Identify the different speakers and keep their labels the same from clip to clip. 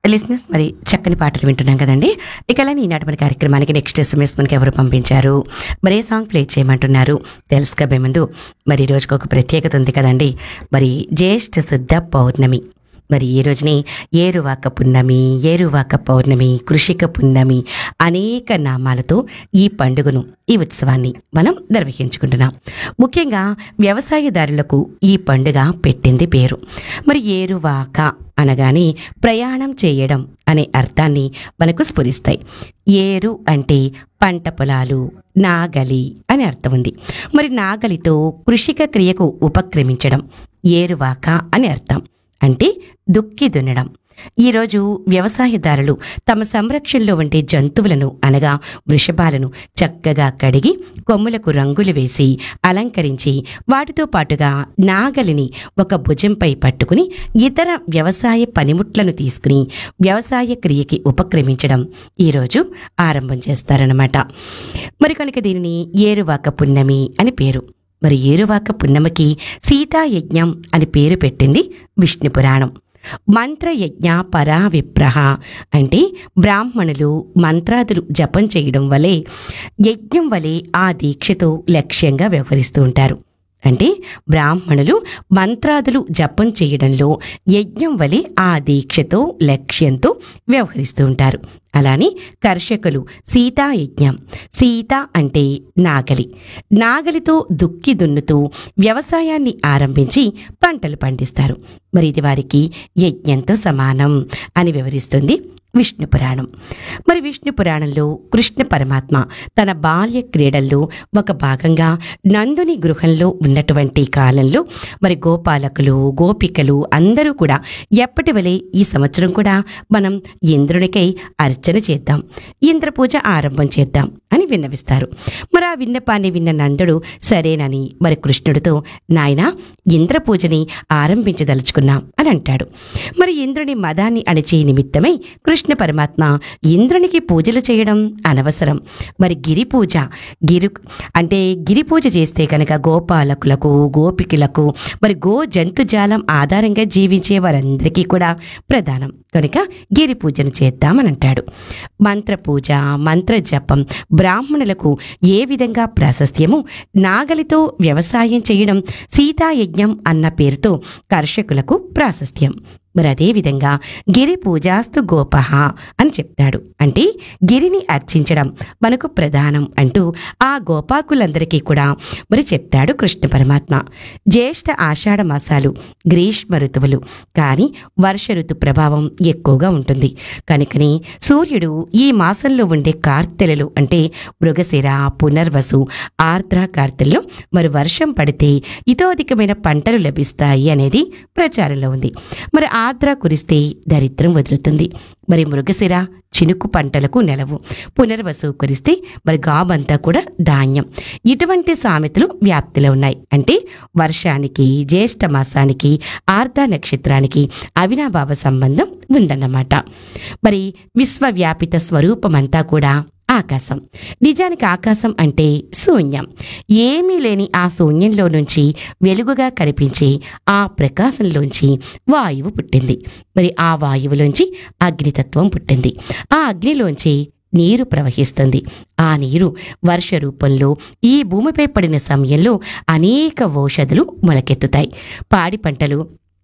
Speaker 1: listeners మరి చక్కని పాటలు వింటున్నాం కదండి ఇక అలానే ఈనాటి మన కార్యక్రమానికి నెక్స్ట్ ఎస్ఎంఎస్ మనకి ఎవరు పంపించారు మరి ఏ సాంగ్ ప్లే చేయమంటున్నారు తెలుసుకోబోయే ముందు మరి ఈ రోజుకి ఒక ప్రత్యేకత ఉంది కదండి మరి జ్యేష్ఠ శుద్ధ పౌర్ణమి మరి ఈ రోజుని ఏరువాక పున్నమి ఏరువాక పౌర్ణమి కృషిక పున్నమి అనేక నామాలతో ఈ పండుగను ఈ ఉత్సవాన్ని మనం నిర్వహించుకుంటున్నాం ముఖ్యంగా వ్యవసాయదారులకు ఈ పండుగ పెట్టింది పేరు మరి ఏరువాక అనగానే ప్రయాణం చేయడం అనే అర్థాన్ని మనకు స్ఫురిస్తాయి ఏరు అంటే పంట పొలాలు నాగలి అని అర్థం ఉంది మరి నాగలితో కృషిక క్రియకు ఉపక్రమించడం ఏరువాక అని అర్థం అంటే దుక్కి దున్నడం ఈరోజు వ్యవసాయదారులు తమ సంరక్షణలో ఉండే జంతువులను అనగా వృషభాలను చక్కగా కడిగి కొమ్ములకు రంగులు వేసి అలంకరించి వాటితో పాటుగా నాగలిని ఒక భుజంపై పట్టుకుని ఇతర వ్యవసాయ పనిముట్లను తీసుకుని వ్యవసాయ క్రియకి ఉపక్రమించడం ఈరోజు ఆరంభం చేస్తారన్నమాట మరి కనుక దీనిని ఏరువాక పున్నమి అని పేరు మరి ఏరువాక పున్నమికి సీతాయజ్ఞం అని పేరు పెట్టింది విష్ణు పురాణం మంత్రయజ్ఞ పరా విప్రహ అంటే బ్రాహ్మణులు మంత్రాదులు జపం చేయడం వలె యజ్ఞం వలె ఆ దీక్షతో లక్ష్యంగా వ్యవహరిస్తూ ఉంటారు అంటే బ్రాహ్మణులు మంత్రాదులు జపం చేయడంలో యజ్ఞం వలె ఆ దీక్షతో లక్ష్యంతో వ్యవహరిస్తూ ఉంటారు అలానే కర్షకులు సీతాయజ్ఞం సీత అంటే నాగలి నాగలితో దుక్కి దున్నుతూ వ్యవసాయాన్ని ఆరంభించి పంటలు పండిస్తారు మరి ఇది వారికి యజ్ఞంతో సమానం అని వివరిస్తుంది విష్ణు పురాణం మరి విష్ణు పురాణంలో కృష్ణ పరమాత్మ తన బాల్య క్రీడల్లో ఒక భాగంగా నందుని గృహంలో ఉన్నటువంటి కాలంలో మరి గోపాలకులు గోపికలు అందరూ కూడా ఎప్పటి వలె ఈ సంవత్సరం కూడా మనం ఇంద్రునికై అర్చన చేద్దాం ఇంద్ర పూజ ఆరంభం చేద్దాం అని విన్నవిస్తారు మరి ఆ విన్నపాన్ని విన్న నందుడు సరేనని మరి కృష్ణుడితో నాయన ఇంద్ర పూజని ఆరంభించదలుచుకున్నాం అని అంటాడు మరి ఇంద్రుని మదాన్ని అణిచే నిమిత్తమై కృష్ణ పరమాత్మ ఇంద్రునికి పూజలు చేయడం అనవసరం మరి గిరి పూజ గిరి అంటే గిరి పూజ చేస్తే కనుక గోపాలకులకు గోపికలకు మరి గో జంతుజాలం ఆధారంగా జీవించే వారందరికీ కూడా ప్రధానం కనుక గిరి పూజను చేద్దామని అంటాడు మంత్ర పూజ మంత్ర జపం బ్రాహ్మణులకు ఏ విధంగా ప్రాశస్త్యమో నాగలితో వ్యవసాయం చేయడం సీతాయజ్ఞం అన్న పేరుతో కర్షకులకు ప్రాశస్త్యం మరి అదేవిధంగా గిరి పూజాస్తు గోపహ అని చెప్తాడు అంటే గిరిని అర్చించడం మనకు ప్రధానం అంటూ ఆ గోపాకులందరికీ కూడా మరి చెప్తాడు కృష్ణ పరమాత్మ జ్యేష్ఠ ఆషాఢ మాసాలు గ్రీష్మ ఋతువులు కానీ వర్ష ఋతు ప్రభావం ఎక్కువగా ఉంటుంది కనుకని సూర్యుడు ఈ మాసంలో ఉండే కార్తెలలు అంటే మృగశిర పునర్వసు ఆర్ద్ర కార్తెల్లో మరి వర్షం పడితే ఇతోధికమైన పంటలు లభిస్తాయి అనేది ప్రచారంలో ఉంది మరి ఆర్ద్ర కురిస్తే దరిద్రం వదులుతుంది మరి మృగశిర చినుకు పంటలకు నెలవు పునర్వసు కురిస్తే మరి గాబంతా కూడా ధాన్యం ఇటువంటి సామెతలు వ్యాప్తిలో ఉన్నాయి అంటే వర్షానికి జ్యేష్ఠ మాసానికి ఆర్ధ నక్షత్రానికి అవినాభావ సంబంధం ఉందన్నమాట మరి విశ్వవ్యాపిత స్వరూపమంతా కూడా ఆకాశం నిజానికి ఆకాశం అంటే శూన్యం ఏమీ లేని ఆ శూన్యంలో నుంచి వెలుగుగా కనిపించే ఆ ప్రకాశంలోంచి వాయువు పుట్టింది మరి ఆ వాయువులోంచి అగ్నితత్వం పుట్టింది ఆ అగ్నిలోంచి నీరు ప్రవహిస్తుంది ఆ నీరు వర్ష రూపంలో ఈ భూమిపై పడిన సమయంలో అనేక ఔషధులు మొలకెత్తుతాయి పాడి పంటలు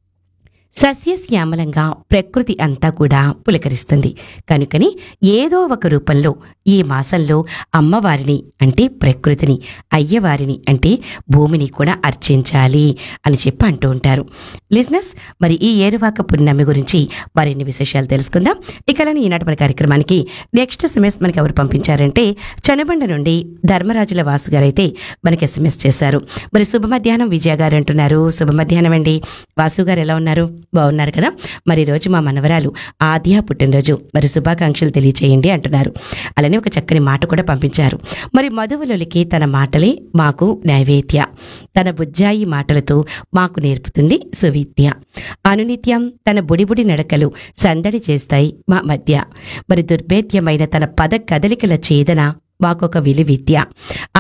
Speaker 1: సస్యశ్యామలంగా ప్రకృతి అంతా కూడా పులకరిస్తుంది కనుకని ఏదో ఒక రూపంలో ఈ మాసంలో అమ్మవారిని అంటే ప్రకృతిని అయ్యవారిని అంటే భూమిని కూడా అర్చించాలి అని చెప్పి అంటూ ఉంటారు లిజినెస్ మరి ఈ ఏరువాక పున్నమి గురించి మరిన్ని విశేషాలు తెలుసుకుందాం ఇకలని ఈనాటి మన కార్యక్రమానికి నెక్స్ట్ ఎస్ఎంఎస్ మనకి ఎవరు పంపించారంటే చనబండ నుండి ధర్మరాజుల వాసు గారు అయితే మనకి ఎస్ఎంఎస్ చేశారు మరి శుభ మధ్యాహ్నం విజయ గారు అంటున్నారు శుభ మధ్యాహ్నం అండి వాసు గారు ఎలా ఉన్నారు బాగున్నారు కదా మరి ఈ రోజు మా మనవరాలు ఆద్య పుట్టినరోజు మరి శుభాకాంక్షలు తెలియచేయండి అంటున్నారు అలానే ఒక చక్కని మాట కూడా పంపించారు మరి మధువులకి తన మాటలే మాకు నైవేద్య తన బుజ్జాయి మాటలతో మాకు నేర్పుతుంది సువిద్య అనునిత్యం తన బుడిబుడి నడకలు సందడి చేస్తాయి మా మధ్య మరి దుర్భేద్యమైన తన పద కదలికల ఛేదన మాకొక విలువిద్య